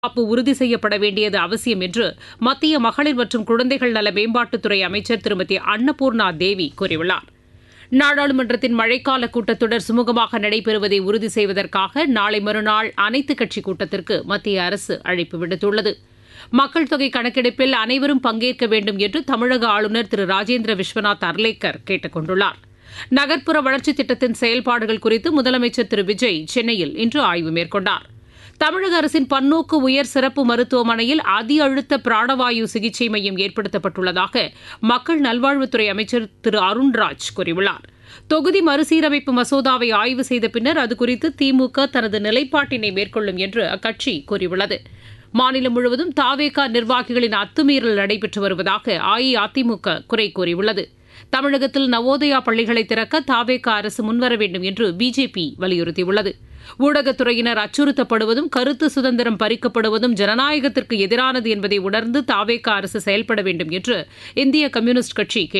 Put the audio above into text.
பாதுகாப்பு உறுதி செய்யப்பட வேண்டியது அவசியம் என்று மத்திய மகளிர் மற்றும் குழந்தைகள் நல மேம்பாட்டுத்துறை அமைச்சர் திருமதி அன்னபூர்ணா தேவி கூறியுள்ளார் நாடாளுமன்றத்தின் மழைக்கால கூட்டத்தொடர் சுமூகமாக நடைபெறுவதை உறுதி செய்வதற்காக நாளை மறுநாள் அனைத்துக் கட்சி கூட்டத்திற்கு மத்திய அரசு அழைப்பு விடுத்துள்ளது மக்கள் தொகை கணக்கெடுப்பில் அனைவரும் பங்கேற்க வேண்டும் என்று தமிழக ஆளுநர் திரு ராஜேந்திர விஸ்வநாத் அர்லேக்கர் கேட்டுக் கொண்டுள்ளார் நகர்ப்புற வளர்ச்சித் திட்டத்தின் செயல்பாடுகள் குறித்து முதலமைச்சர் திரு விஜய் சென்னையில் இன்று ஆய்வு மேற்கொண்டார் தமிழக அரசின் பன்னோக்கு உயர் சிறப்பு மருத்துவமனையில் அதி அழுத்த பிராணவாயு சிகிச்சை மையம் ஏற்படுத்தப்பட்டுள்ளதாக மக்கள் நல்வாழ்வுத்துறை அமைச்சர் திரு அருண்ராஜ் கூறியுள்ளார் தொகுதி மறுசீரமைப்பு மசோதாவை ஆய்வு செய்த பின்னர் அதுகுறித்து திமுக தனது நிலைப்பாட்டினை மேற்கொள்ளும் என்று அக்கட்சி கூறியுள்ளது மாநிலம் முழுவதும் தாவேகா நிர்வாகிகளின் அத்துமீறல் நடைபெற்று வருவதாக அஇஅதிமுக குறை கூறியுள்ளது தமிழகத்தில் நவோதயா பள்ளிகளை திறக்க தாவேகா அரசு முன்வர வேண்டும் என்று பிஜேபி வலியுறுத்தியுள்ளது ஊடகத்துறையினர் அச்சுறுத்தப்படுவதும் கருத்து சுதந்திரம் பறிக்கப்படுவதும் ஜனநாயகத்திற்கு எதிரானது என்பதை உணர்ந்து தாவேகா அரசு செயல்பட வேண்டும் என்று இந்திய கம்யூனிஸ்ட் கட்சி